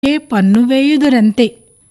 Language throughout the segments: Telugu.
ఏ పన్ను వేయుదురంతే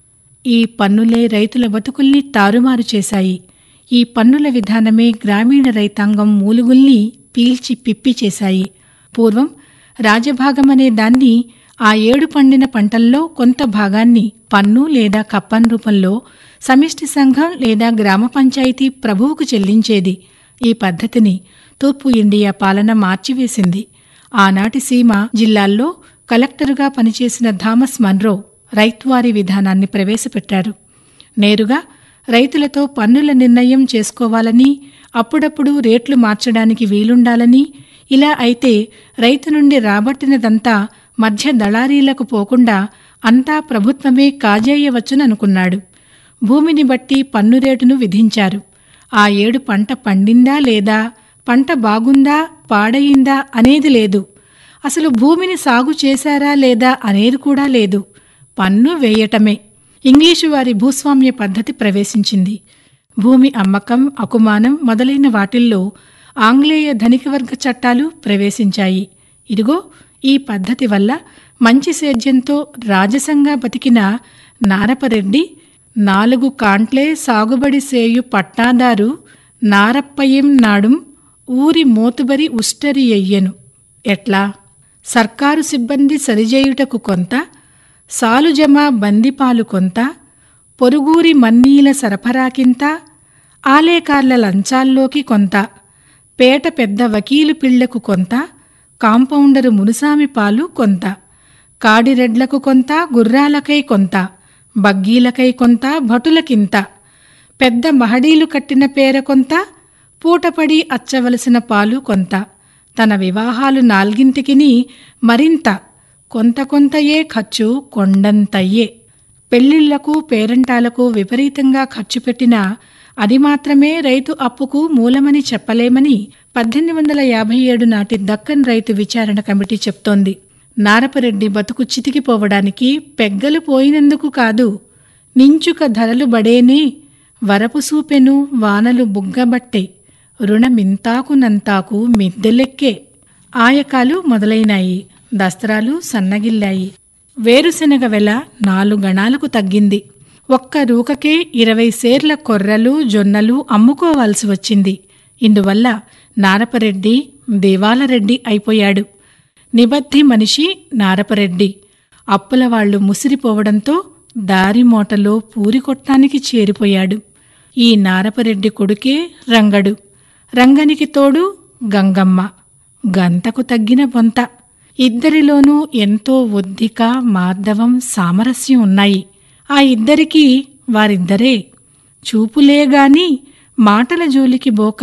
ఈ పన్నులే రైతుల బతుకుల్ని తారుమారు చేశాయి ఈ పన్నుల విధానమే గ్రామీణ రైతాంగం మూలుగుల్ని పీల్చి పిప్పి చేశాయి పూర్వం రాజభాగమనే దాన్ని ఆ ఏడు పండిన పంటల్లో కొంత భాగాన్ని పన్ను లేదా కప్పన్ రూపంలో సమిష్టి సంఘం లేదా గ్రామ పంచాయతీ ప్రభువుకు చెల్లించేది ఈ పద్ధతిని తూర్పు ఇండియా పాలన మార్చివేసింది ఆనాటి సీమ జిల్లాల్లో కలెక్టరుగా పనిచేసిన థామస్ మన్రో రైత్వారీ విధానాన్ని ప్రవేశపెట్టారు నేరుగా రైతులతో పన్నుల నిర్ణయం చేసుకోవాలని అప్పుడప్పుడు రేట్లు మార్చడానికి వీలుండాలని ఇలా అయితే రైతు నుండి రాబట్టినదంతా మధ్య దళారీలకు పోకుండా అంతా ప్రభుత్వమే కాజేయవచ్చుననుకున్నాడు భూమిని బట్టి పన్ను రేటును విధించారు ఆ ఏడు పంట పండిందా లేదా పంట బాగుందా పాడయిందా అనేది లేదు అసలు భూమిని సాగు చేశారా లేదా అనేది కూడా లేదు పన్ను వేయటమే ఇంగ్లీషు వారి భూస్వామ్య పద్ధతి ప్రవేశించింది భూమి అమ్మకం అకుమానం మొదలైన వాటిల్లో ఆంగ్లేయ ధనికవర్గ చట్టాలు ప్రవేశించాయి ఇదిగో ఈ పద్ధతి వల్ల మంచి సేద్యంతో రాజసంగా బతికిన నారపరెడ్డి నాలుగు కాంట్లే సాగుబడి సేయు పట్టాదారు నారప్పయ్యం నాడుం ఊరి మోతుబరి ఉష్టరి ఎయ్యెను ఎట్లా సర్కారు సిబ్బంది సరిచేయుటకు కొంత సాలుజమా బందిపాలు కొంత పొరుగురి మన్నీల సరఫరాకింత ఆలేకార్ల లంచాల్లోకి కొంత పేట పెద్ద వకీలు పిళ్లకు కొంత కాంపౌండరు మునుసామి పాలు కొంత కాడిరెడ్లకు కొంత గుర్రాలకై కొంత బగ్గీలకై కొంత భటులకింత పెద్ద మహడీలు కట్టిన పేర కొంత పూటపడి అచ్చవలసిన పాలు కొంత తన వివాహాలు నాల్గింటికిని మరింత కొంత కొంతయే ఖర్చు కొండంతయ్యే పెళ్లిళ్లకు పేరంటాలకు విపరీతంగా ఖర్చు పెట్టినా అది మాత్రమే రైతు అప్పుకు మూలమని చెప్పలేమని పద్దెనిమిది వందల యాభై ఏడు నాటి దక్కన్ రైతు విచారణ కమిటీ చెప్తోంది నారపరెడ్డి బతుకు చితికిపోవడానికి పెగ్గలు పోయినందుకు కాదు నించుక ధరలు బడేనే వరపు సూపెను వానలు బుగ్గబట్టే రుణమింతాకునంతాకు మిద్దెలెక్కే ఆయకాలు మొదలైనాయి దస్త్రాలు సన్నగిల్లాయి వేరుశెనగ వెల నాలుగణాలకు తగ్గింది ఒక్క రూకకే ఇరవై సేర్ల కొర్రలు జొన్నలు అమ్ముకోవాల్సి వచ్చింది ఇందువల్ల నారపరెడ్డి దేవాలరెడ్డి అయిపోయాడు నిబద్ధి మనిషి నారపరెడ్డి అప్పులవాళ్లు ముసిరిపోవడంతో దారి మోటలో పూరికొట్టానికి చేరిపోయాడు ఈ నారపరెడ్డి కొడుకే రంగడు రంగనికి తోడు గంగమ్మ గంతకు తగ్గిన బొంత ఇద్దరిలోనూ ఎంతో ఒద్దిక మార్దవం సామరస్యం ఉన్నాయి ఆ ఇద్దరికీ వారిద్దరే చూపులేగాని మాటల జోలికి బోక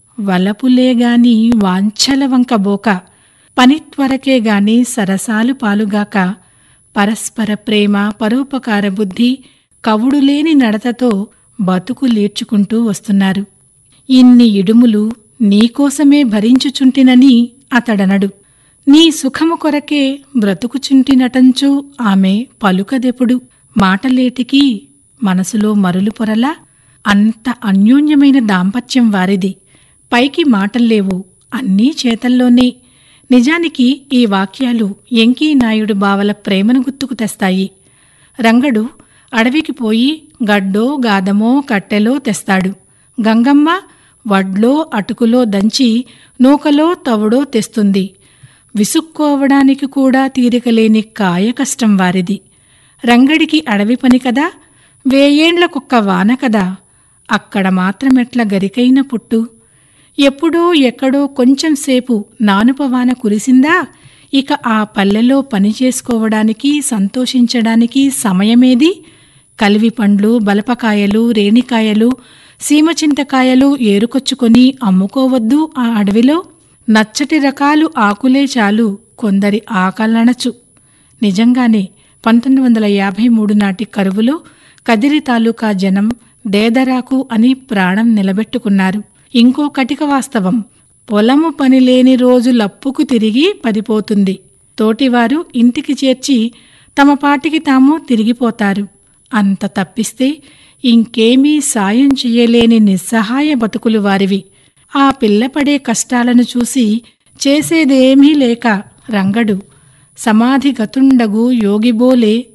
వలపులేగాని వాంఛల వంక బోక పనిత్వరకే గాని సరసాలు పాలుగాక పరస్పర ప్రేమ పరోపకార బుద్ధి కవుడులేని నడతతో బతుకు లీడ్చుకుంటూ వస్తున్నారు ఇన్ని ఇడుములు నీకోసమే భరించుచుంటినని అతడనడు నీ సుఖము కొరకే బ్రతుకుచుంటినటంచు ఆమె పలుకదెపుడు మాటలేటికి మనసులో మరులు పొరలా అంత అన్యోన్యమైన దాంపత్యం వారిది పైకి మాటల్లేవు అన్నీ చేతల్లోనే నిజానికి ఈ వాక్యాలు ఎంకీ నాయుడు బావల ప్రేమను గుర్తుకు తెస్తాయి రంగడు అడవికి పోయి గడ్డో గాదమో కట్టెలో తెస్తాడు గంగమ్మ వడ్లో అటుకులో దంచి నూకలో తవుడో తెస్తుంది విసుక్కోవడానికి కూడా తీరికలేని కాయ కష్టం వారిది రంగడికి అడవి పని కదా వేయేండ్లకొక్క వాన కదా అక్కడ మాత్రమెట్ల గరికైన పుట్టు ఎప్పుడో ఎక్కడో కొంచెం సేపు నానుపవాన కురిసిందా ఇక ఆ పల్లెలో పని చేసుకోవడానికి సంతోషించడానికి సమయమేది కలివి పండ్లు బలపకాయలు రేణికాయలు సీమచింతకాయలు ఏరుకొచ్చుకొని అమ్ముకోవద్దు ఆ అడవిలో నచ్చటి రకాలు ఆకులే చాలు కొందరి ఆకలనచు నిజంగానే పంతొమ్మిది వందల యాభై మూడు నాటి కరువులో కదిరి తాలూకా జనం దేదరాకు అని ప్రాణం నిలబెట్టుకున్నారు ఇంకో కటిక వాస్తవం పొలము పని లేని రోజు లప్పుకు తిరిగి పదిపోతుంది తోటివారు ఇంటికి చేర్చి తమ పాటికి తాము తిరిగిపోతారు అంత తప్పిస్తే ఇంకేమీ సాయం చెయ్యలేని నిస్సహాయ బతుకులు వారివి ఆ పిల్లపడే కష్టాలను చూసి చేసేదేమీ లేక రంగడు సమాధిగతుండగు యోగిబోలే